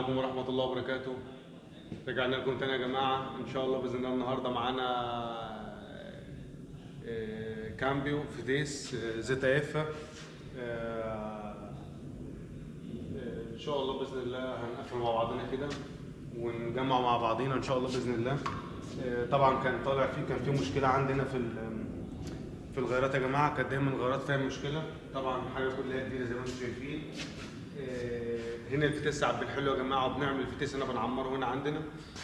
عليكم ورحمة الله وبركاته رجعنا لكم تاني يا جماعة إن شاء الله بإذن الله النهاردة معانا آه، كامبيو فيديس آه، زيتا اف آه، ان شاء الله باذن الله هنقفل مع بعضنا كده ونجمع مع بعضينا ان شاء الله باذن الله آه، طبعا كان طالع فيه كان في مشكله عندنا في ال- في الغيارات يا جماعه كانت دايما الغيارات فيها مشكله طبعا حاجه كلها جديده زي ما انتم شايفين آه، هنا الفتيس عبد الحلو يا جماعه وبنعمل الفتيس هنا بنعمره هنا عندنا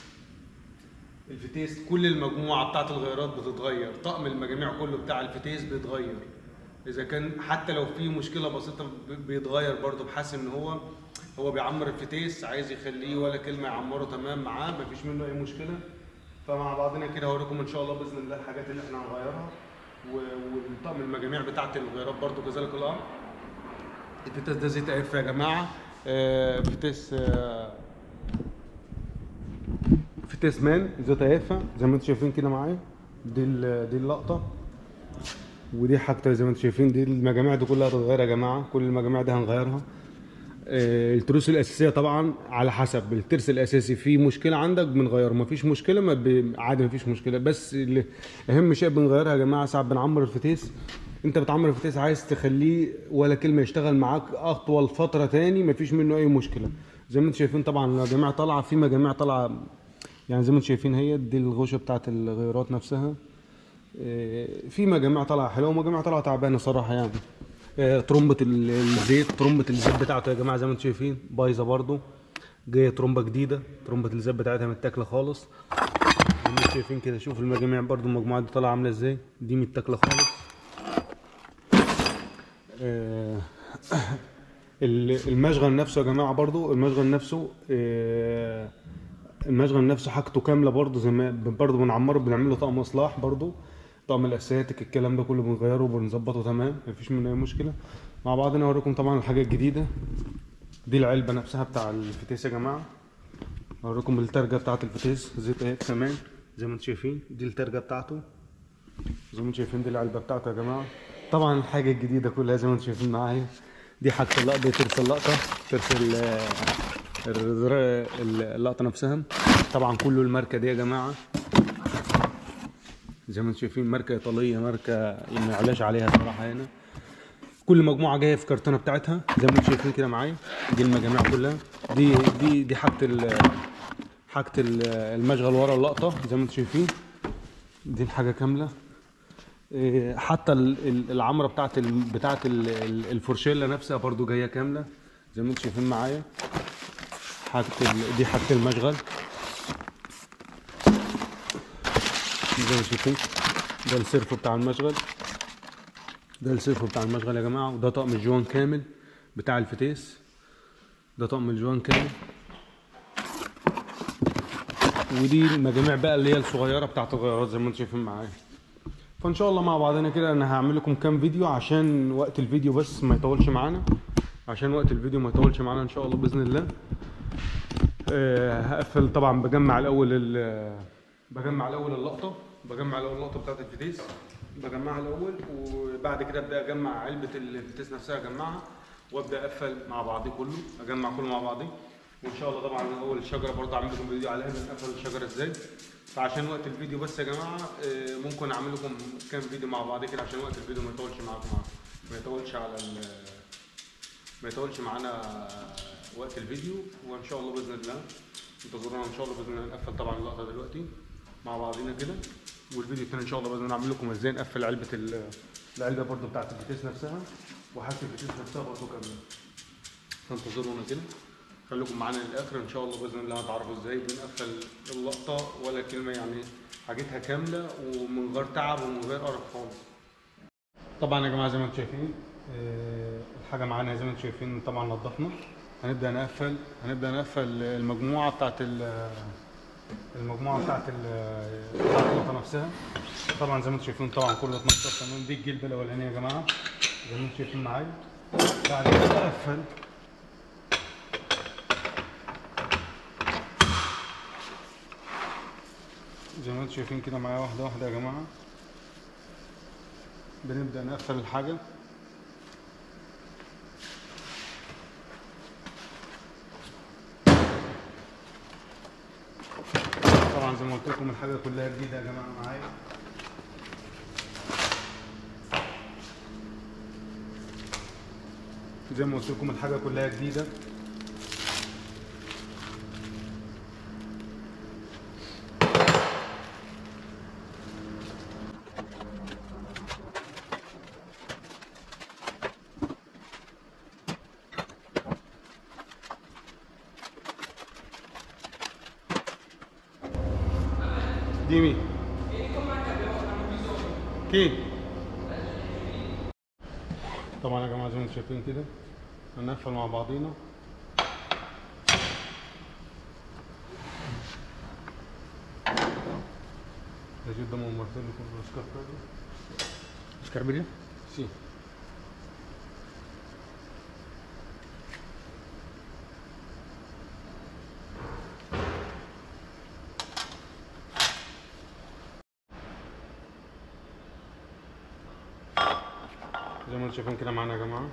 الفتيس كل المجموعه بتاعت الغيارات بتتغير طقم المجاميع كله بتاع الفتيس بيتغير اذا كان حتى لو في مشكله بسيطه ب- بيتغير برضه بحيث ان هو هو بيعمر الفتيس عايز يخليه ولا كلمه يعمره تمام معاه مفيش منه اي مشكله فمع بعضنا كده هوريكم ان شاء الله باذن الله الحاجات اللي احنا هنغيرها و- والطقم المجاميع بتاعت الغيارات برضه كذلك الامر الفتيس ده زيت اف يا جماعه آه، فتيس آه، فتيس مان زيت اف زي ما انتم شايفين كده معايا دي ال- دي اللقطه ودي حاجته زي ما انتم شايفين دي المجاميع دي كلها هتتغير يا جماعه كل المجاميع دي هنغيرها آه، التروس الاساسيه طبعا على حسب الترس الاساسي فيه مشكله عندك بنغيره مفيش مشكله ما ب... عادي مفيش مشكله بس اللي اهم شيء بنغيرها يا جماعه ساعات بنعمر الفتيس انت بتعمر الفتيس عايز تخليه ولا كلمه يشتغل معاك اطول فتره تاني مفيش منه اي مشكله زي ما انتم شايفين طبعا المجاميع طالعه في مجاميع طالعه يعني زي ما انتم شايفين هي دي الغشه بتاعت الغيارات نفسها آه، في مجاميع طالعه حلوه ومجاميع طالعه تعبانه صراحه يعني آه، ترمبه ال- الزيت ترمبه الزيت بتاعته يا جماعه زي ما انتم شايفين بايظه برضو جايه ترمبه جديده ترمبه الزيت بتاعتها متاكله خالص زي ما انتم شايفين كده شوف المجاميع برضو المجموعات دي طالعه عامله ازاي دي متاكله خالص آه، ال- المشغل نفسه يا جماعه برضو المشغل نفسه آه، المشغل نفسه حاجته كامله برضو زي ما برضو بنعمره بنعمل له طقم اصلاح برضو طقم الاساتك الكلام ده كله بنغيره وبنظبطه تمام مفيش منه اي مشكله مع بعضنا اوريكم طبعا الحاجه الجديده دي العلبه نفسها بتاع الفتيس يا جماعه اوريكم الترجه بتاعت الفتيس زيت اهي كمان زي ما انتم شايفين دي الترجه بتاعته زي ما انتم شايفين دي العلبه بتاعته يا جماعه طبعا الحاجه الجديده كلها زي ما انتم شايفين معايا دي حاجه اللقطه دي ترس اللقطه ترس ال- ال- ال- اللقطه نفسها طبعا كله الماركه دي يا جماعه زي ما انتم شايفين ماركه ايطاليه ماركه ما يعلاش عليها صراحه هنا كل مجموعه جايه في كرتونه بتاعتها زي ما انتم شايفين كده معايا دي المجاميع كلها دي دي دي حاجه ال- حاجه ال- المشغل ورا اللقطه زي ما انتم شايفين دي الحاجه كامله إيه، حتى ال- ال- العمره بتاعت ال... بتاعت ال- ال- الفرشيلا نفسها برضو جايه كامله زي ما انتم شايفين معايا حاجه ال... دي حاجه المشغل زي ما شايفين ده السيرفو بتاع المشغل ده السيرفو بتاع المشغل يا جماعه وده طقم الجوان كامل بتاع الفتيس ده طقم الجوان كامل ودي المجاميع بقى اللي هي الصغيره بتاعت الغيارات زي ما انتم شايفين معايا فان شاء الله مع بعضنا كده انا هعمل لكم كام فيديو عشان وقت الفيديو بس ما يطولش معانا عشان وقت الفيديو ما يطولش معانا ان شاء الله باذن الله آه، هقفل طبعا بجمع الاول ال- بجمع الاول اللقطه بجمع الاول اللقطه بتاعت الفتيس بجمعها الاول وبعد كده ابدا اجمع علبه الفتيس نفسها اجمعها وابدا اقفل مع بعضي كله اجمع كله مع بعضي وان شاء الله طبعا اول الشجره برضه اعمل لكم فيديو عليها بنقفل الشجره ازاي فعشان وقت الفيديو بس يا جماعه آه، ممكن اعمل لكم كام فيديو مع بعض كده عشان وقت الفيديو ما يطولش معاكم ما يطولش على ال- ما يطولش معانا وقت الفيديو وان شاء الله باذن الله انتظرونا ان شاء الله باذن الله نقفل طبعا اللقطه دلوقتي مع بعضينا كده والفيديو الثاني ان شاء الله باذن الله اعمل لكم ازاي نقفل علبه ال- العلبه برضو بتاعت الفتيس نفسها وحاجه الفتيس نفسها برضو كامله فانتظرونا كده خليكم معانا للاخر ان شاء الله باذن الله هتعرفوا ازاي بنقفل اللقطه ولا كلمه يعني حاجتها كامله ومن غير تعب ومن غير قرف خالص طبعا يا جماعه زي ما انتم شايفين آه، الحاجه معانا زي ما انتم شايفين طبعا نظفنا هنبدا نقفل هنبدا نقفل المجموعه بتاعت ال- المجموعه بتاعت ال- بتاعت اللقطه نفسها طبعا زي ما انتم شايفين طبعا كله اتنضف تمام دي الجلبه الاولانيه يا جماعه زي ما انتم شايفين معايا بعد كده اقفل زي ما انتم شايفين كده معايا واحده واحده يا جماعه بنبدا نقفل الحاجه لكم الحاجه كلها جديده يا جماعه معايا زي ما قلت لكم الحاجه كلها جديده Dimmi. Chi? طبعا يا جماعه زي ما انتم شايفين كده هنقفل مع بعضينا Leggi da un martello con lo scarpello. Scarpello? Sì. زي ما انتم شايفين كده معانا يا جماعه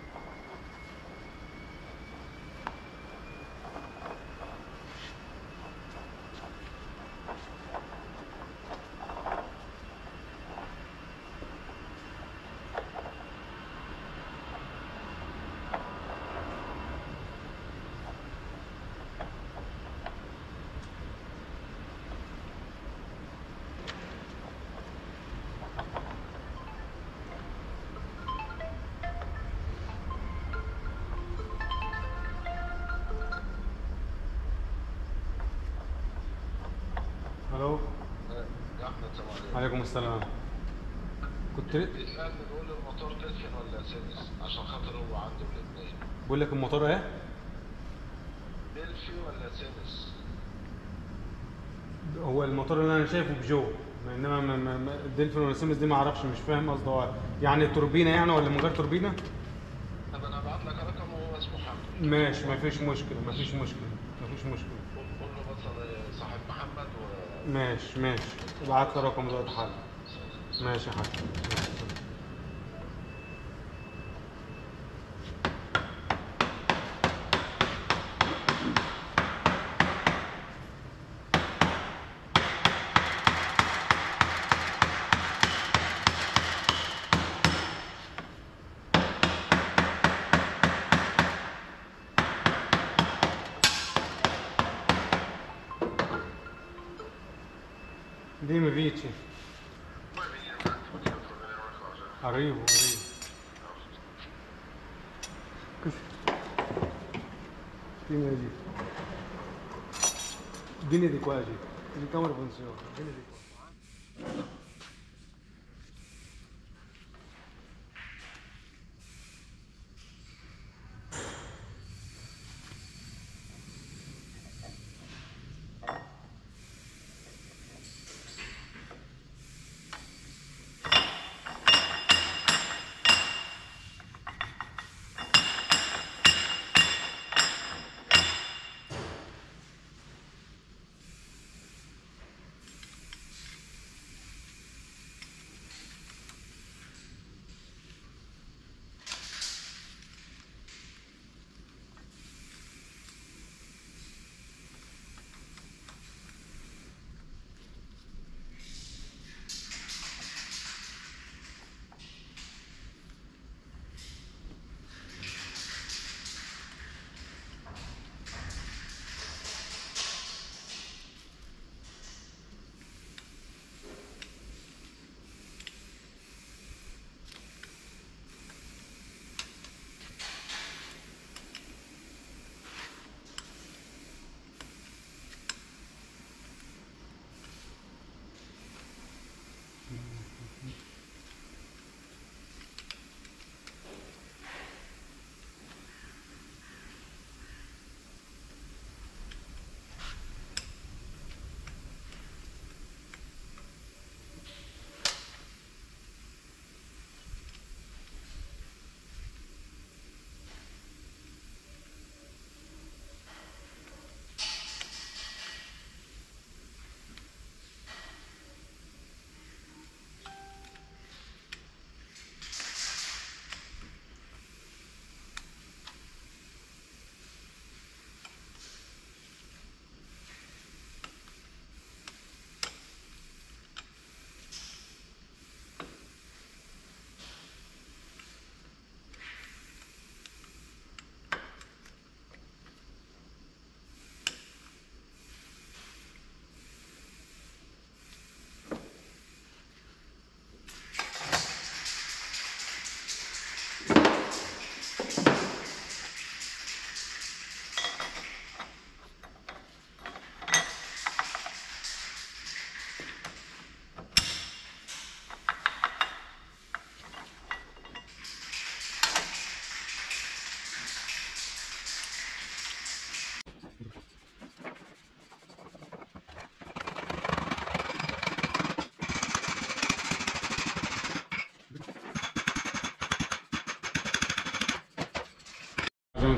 الو يا احمد السلام عليكم عليكم السلام كنت بيسألني بيقول لي الموتور دلفين ولا سيريس عشان خاطر هو عنده الاثنين بقول لك الموتور ايه دلفي ولا سيريس هو الموتور اللي انا شايفه بجو انما ما- ما- ما- الدلفين ولا سيمس دي ما اعرفش مش فاهم قصده هو يعني توربينه يعني ولا من غير توربينه طب انا هبعت لك رقم وهو اسمه حمد ماشي ما فيش مشكله ما فيش مشكله ما فيش مشكله قول قول له بس انا صاحب محمد و ماشي ماشي ابعت لي رقم دلوقتي حالا ماشي يا حاج Dimmi Vici, Poi venire un attimo ti faccio vedere una cosa. arrivo, arrivo. Così. Dimmi di Vieni di qua, G. Il camera funziona. Vieni di qua.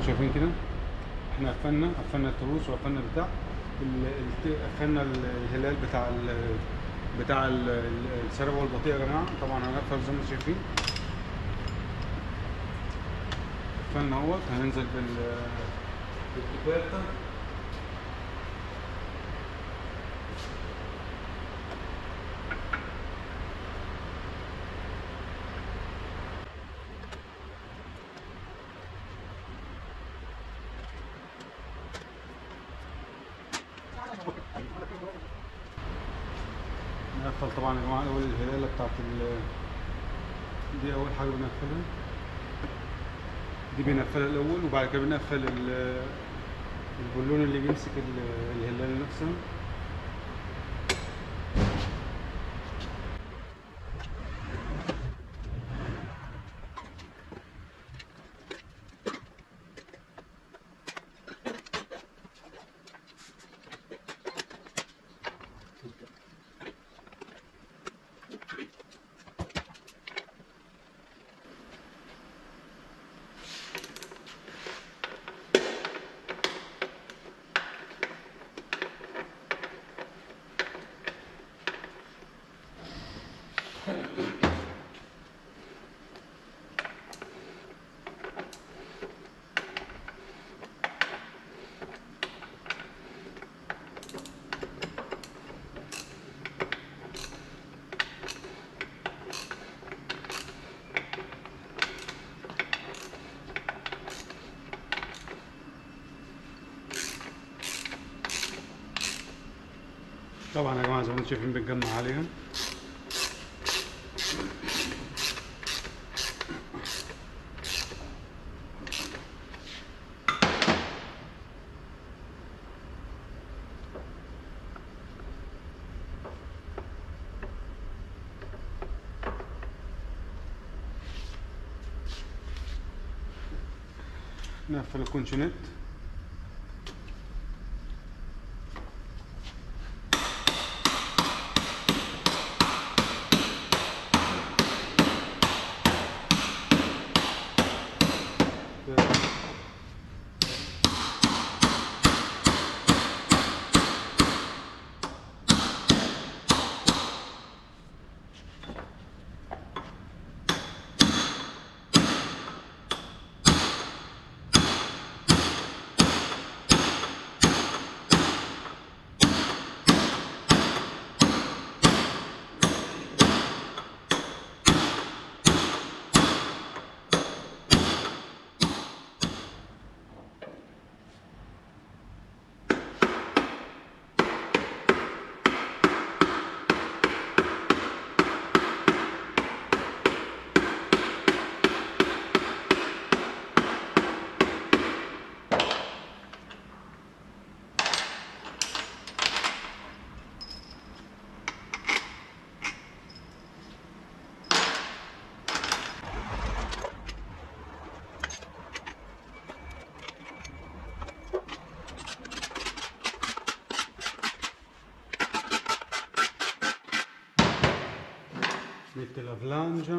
انتم شايفين كده احنا قفلنا قفلنا التروس وقفلنا بتاع ال- الت- قفلنا ال- الهلال بتاع ال بتاع ال- ال- السربة والبطيء يا جماعة طبعا هنقفل زي ما انتم شايفين قفلنا اهوت هننزل بال بالكوبرتا نقفل طبعا يا جماعة الأول الهلالة بتاعت ال دي أول حاجة بنقفلها دي بنقفلها الأول وبعد كده بنقفل ال- البالون اللي بيمسك ال- الهلال نفسها طبعا يا جماعة زي ما انتم شايفين بنجمع عليها نقفل الكونشونات mette la flangia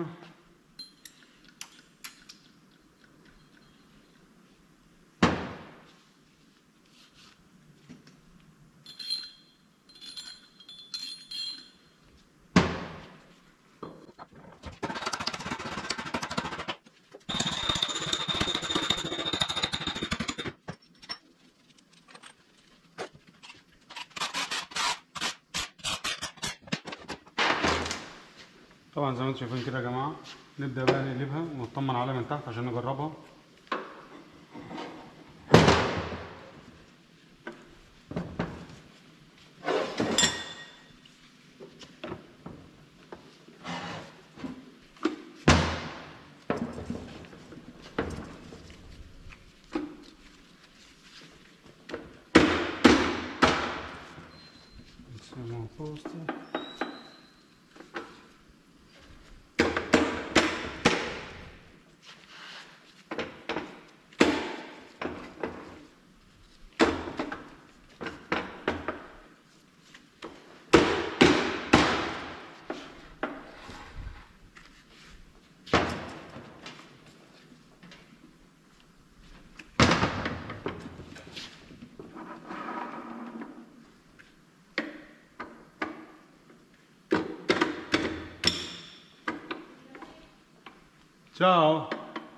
طبعا زي ما انتم شايفين كده يا جماعه نبدا بقى نقلبها ونطمن عليها من تحت عشان نجربها Siamo a posto. ciao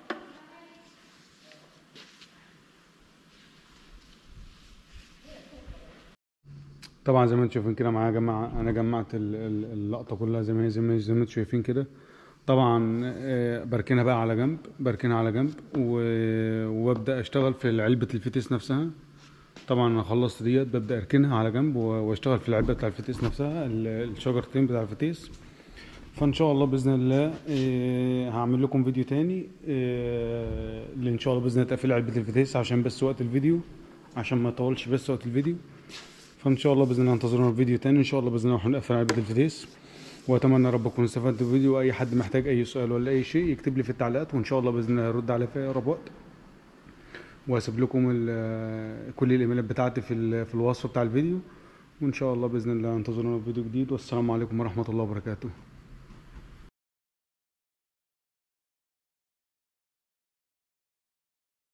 طبعا زي ما انتم شايفين كده معايا جماعة انا جمعت ال- ال- اللقطة كلها زي ما هي زي ما زي ما انتم شايفين كده طبعا آه، بركنها بقى على جنب بركنها على جنب و- وببدأ اشتغل في علبة الفتيس نفسها طبعا انا خلصت ديت ببدأ اركنها على جنب و- واشتغل في العلبة بتاع الفتيس نفسها ال- الشجرتين بتاع الفتيس فان شاء الله باذن الله آه، هعمل لكم فيديو تاني آه، اللي ان شاء الله باذن الله تقفل علبه الفتيس عشان بس وقت الفيديو عشان ما يطولش بس وقت الفيديو فان شاء الله باذن الله انتظرونا في فيديو تاني ان شاء الله باذن الله هنقفل علبه الفتيس واتمنى يا رب تكونوا استفدتوا بالفيديو واي حد محتاج اي سؤال ولا اي شيء يكتب لي في التعليقات وان شاء الله باذن الله هرد عليه في اقرب وقت وهسيب لكم ال- كل الايميلات بتاعتي في ال- في الوصف بتاع الفيديو وان شاء الله باذن الله انتظرونا في فيديو جديد والسلام عليكم ورحمه الله وبركاته